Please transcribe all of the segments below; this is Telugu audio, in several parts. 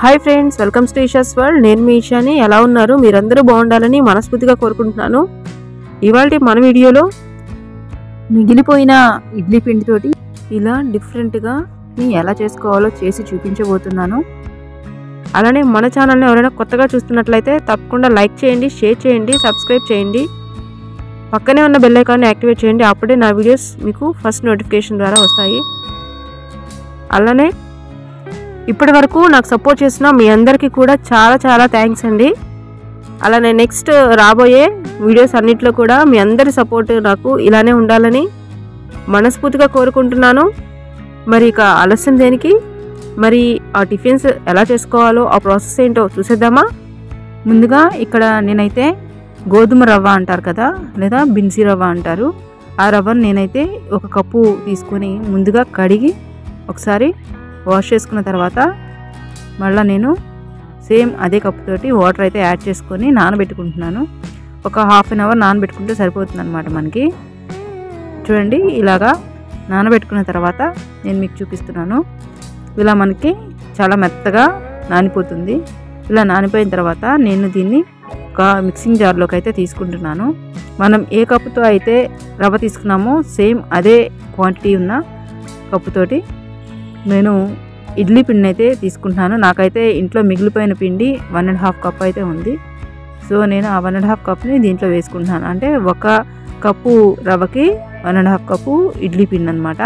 hi friends welcome to Eesha's world నేను మీ ఈషాని ఎలా ఉన్నారు మీరందరూ బాగుండాలని మనస్ఫూర్తిగా కోరుకుంటున్నాను ఇవాళ మన వీడియోలో మిగిలిపోయిన ఇడ్లీ పిండితోటి ఇలా డిఫరెంట్గా ఎలా చేసుకోవాలో చేసి చూపించబోతున్నాను అలానే మన ఛానల్ని ఎవరైనా కొత్తగా చూస్తున్నట్లయితే తప్పకుండా లైక్ చేయండి షేర్ చేయండి సబ్స్క్రైబ్ చేయండి పక్కనే ఉన్న బెల్ ఐకాన్ని యాక్టివేట్ చేయండి అప్పుడే నా వీడియోస్ మీకు ఫస్ట్ నోటిఫికేషన్ ద్వారా వస్తాయి అలానే ఇప్పటి వరకు నాకు సపోర్ట్ చేసిన మీ అందరికీ కూడా చాలా చాలా థ్యాంక్స్ అండి అలానే నెక్స్ట్ రాబోయే వీడియోస్ అన్నిట్లో కూడా మీ అందరి సపోర్ట్ నాకు ఇలానే ఉండాలని మనస్ఫూర్తిగా కోరుకుంటున్నాను మరి ఇక ఆలస్యం దేనికి మరి ఆ టిఫిన్స్ ఎలా చేసుకోవాలో ఆ ప్రాసెస్ ఏంటో చూసేద్దామా ముందుగా ఇక్కడ నేనైతే గోధుమ రవ్వ అంటారు కదా లేదా బిన్సీ రవ్వ అంటారు ఆ రవ్వను నేనైతే ఒక కప్పు తీసుకొని ముందుగా కడిగి ఒకసారి వాష్ చేసుకున్న తర్వాత మళ్ళీ నేను సేమ్ అదే కప్పుతోటి వాటర్ అయితే యాడ్ చేసుకొని నానబెట్టుకుంటున్నాను ఒక హాఫ్ అన్ అవర్ నానబెట్టుకుంటే సరిపోతుంది అనమాట మనకి చూడండి ఇలాగా నానబెట్టుకున్న తర్వాత నేను మీకు చూపిస్తున్నాను ఇలా మనకి చాలా మెత్తగా నానిపోతుంది ఇలా నానిపోయిన తర్వాత నేను దీన్ని ఒక మిక్సింగ్ జార్లోకి అయితే తీసుకుంటున్నాను మనం ఏ కప్పుతో అయితే రవ్వ తీసుకున్నామో సేమ్ అదే క్వాంటిటీ ఉన్న కప్పుతోటి నేను ఇడ్లీ పిండి అయితే తీసుకుంటున్నాను నాకైతే ఇంట్లో మిగిలిపోయిన పిండి వన్ అండ్ హాఫ్ కప్ అయితే ఉంది సో నేను ఆ వన్ అండ్ హాఫ్ కప్ని దీంట్లో వేసుకుంటున్నాను అంటే ఒక కప్పు రవ్వకి one and half cup idli పిండి అనమాట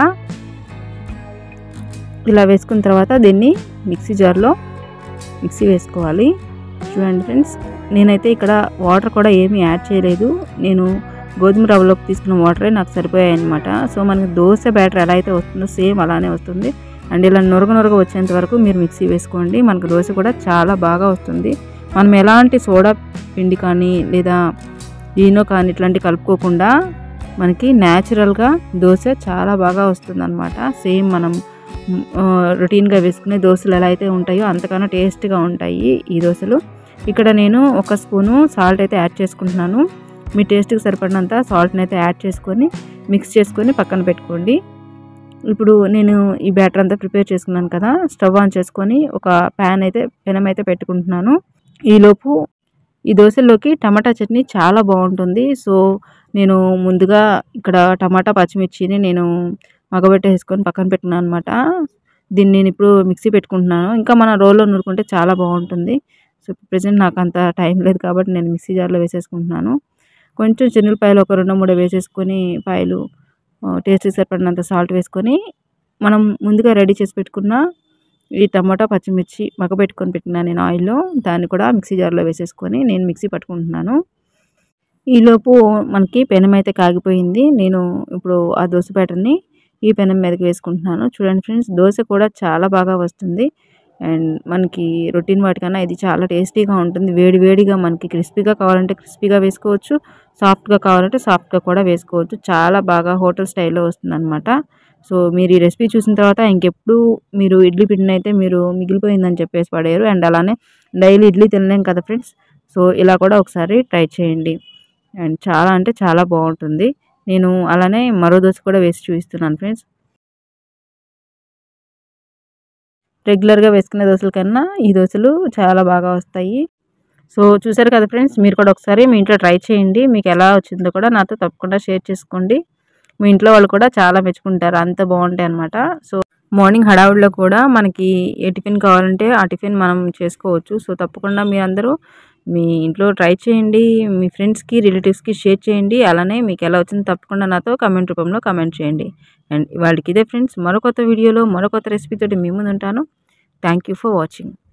ఇలా వేసుకున్న తర్వాత దీన్ని మిక్సీ జార్లో మిక్సీ వేసుకోవాలి చూడండి ఫ్రెండ్స్ నేనైతే ఇక్కడ వాటర్ కూడా ఏమీ యాడ్ చేయలేదు నేను గోధుమ రవ్వలోకి తీసుకున్న వాటరే నాకు సరిపోయాయి అనమాట సో మనకి దోశ బ్యాటర్ ఎలా అయితే వస్తుందో సేమ్ అలానే వస్తుంది అండ్ ఇలా నొరగ నొరగ వచ్చేంత వరకు మీరు మిక్సీ వేసుకోండి మనకు దోశ కూడా చాలా బాగా వస్తుంది మనం ఎలాంటి సోడా పిండి కానీ లేదా ఈనో కానీ ఇట్లాంటి కలుపుకోకుండా మనకి న్యాచురల్గా దోశ చాలా బాగా వస్తుంది అనమాట సేమ్ మనం రొటీన్గా వేసుకునే దోశలు ఎలా అయితే ఉంటాయో అంతకన్నా టేస్ట్గా ఉంటాయి ఈ దోశలు ఇక్కడ నేను ఒక స్పూను సాల్ట్ అయితే యాడ్ చేసుకుంటున్నాను మీ టేస్ట్కి సరిపడినంత సాల్ట్ని అయితే యాడ్ చేసుకొని మిక్స్ చేసుకొని పక్కన పెట్టుకోండి ఇప్పుడు నేను ఈ బ్యాటర్ అంతా ప్రిపేర్ చేసుకున్నాను కదా స్టవ్ ఆన్ చేసుకొని ఒక ప్యాన్ అయితే పెనం అయితే పెట్టుకుంటున్నాను ఈలోపు ఈ దోశల్లోకి టమాటా చట్నీ చాలా బాగుంటుంది సో నేను ముందుగా ఇక్కడ టమాటా పచ్చిమిర్చిని నేను మగబెట్టేసుకొని పక్కన పెట్టినాను అనమాట దీన్ని నేను ఇప్పుడు మిక్సీ పెట్టుకుంటున్నాను ఇంకా మన రోల్లో నూరుకుంటే చాలా బాగుంటుంది సో ప్రజెంట్ నాకు అంత టైం లేదు కాబట్టి నేను మిక్సీ జార్లో వేసేసుకుంటున్నాను కొంచెం చెన్నులపాయలు ఒక రెండు మూడు వేసేసుకొని పాయలు టేస్ట్ సరిపడినంత సాల్ట్ వేసుకొని మనం ముందుగా రెడీ చేసి పెట్టుకున్న ఈ టమాటా పచ్చిమిర్చి మగబెట్టుకొని పెట్టిన నేను ఆయిల్లో దాన్ని కూడా మిక్సీ జార్లో వేసేసుకొని నేను మిక్సీ పట్టుకుంటున్నాను ఈలోపు మనకి పెనం అయితే కాగిపోయింది నేను ఇప్పుడు ఆ దోశ బ్యాటర్ని ఈ పెనం మీదకి వేసుకుంటున్నాను చూడండి ఫ్రెండ్స్ దోశ కూడా చాలా బాగా వస్తుంది అండ్ మనకి రొటీన్ వాటికన్నా ఇది చాలా టేస్టీగా ఉంటుంది వేడి వేడిగా మనకి క్రిస్పీగా కావాలంటే క్రిస్పీగా వేసుకోవచ్చు సాఫ్ట్గా కావాలంటే సాఫ్ట్గా కూడా వేసుకోవచ్చు చాలా బాగా హోటల్ స్టైల్లో వస్తుందన్నమాట సో మీరు ఈ రెసిపీ చూసిన తర్వాత ఇంకెప్పుడు మీరు ఇడ్లీ పిండిని అయితే మీరు మిగిలిపోయిందని చెప్పేసి పడేరు అండ్ అలానే డైలీ ఇడ్లీ తినలేం కదా ఫ్రెండ్స్ సో ఇలా కూడా ఒకసారి ట్రై చేయండి అండ్ చాలా అంటే చాలా బాగుంటుంది నేను అలానే మరో దోశ కూడా వేసి చూపిస్తున్నాను ఫ్రెండ్స్ రెగ్యులర్గా వేసుకునే దోశల కన్నా ఈ దోశలు చాలా బాగా వస్తాయి సో చూసారు కదా ఫ్రెండ్స్ మీరు కూడా ఒకసారి మీ ఇంట్లో ట్రై చేయండి మీకు ఎలా వచ్చిందో కూడా నాతో తప్పకుండా షేర్ చేసుకోండి మీ ఇంట్లో వాళ్ళు కూడా చాలా మెచ్చుకుంటారు అంత బాగుంటాయి అనమాట సో మార్నింగ్ హడావుడిలో కూడా మనకి ఏ టిఫిన్ కావాలంటే ఆ టిఫిన్ మనం చేసుకోవచ్చు సో తప్పకుండా మీరందరూ మీ ఇంట్లో ట్రై చేయండి మీ ఫ్రెండ్స్కి రిలేటివ్స్కి షేర్ చేయండి అలానే మీకు ఎలా వచ్చిందో తప్పకుండా నాతో కమెంట్ రూపంలో కమెంట్ చేయండి అండ్ వాళ్ళకి ఇదే ఫ్రెండ్స్ మరొక వీడియోలో మరొక రెసిపీతో మీ ముందు ఉంటాను థ్యాంక్ యూ ఫర్ వాచింగ్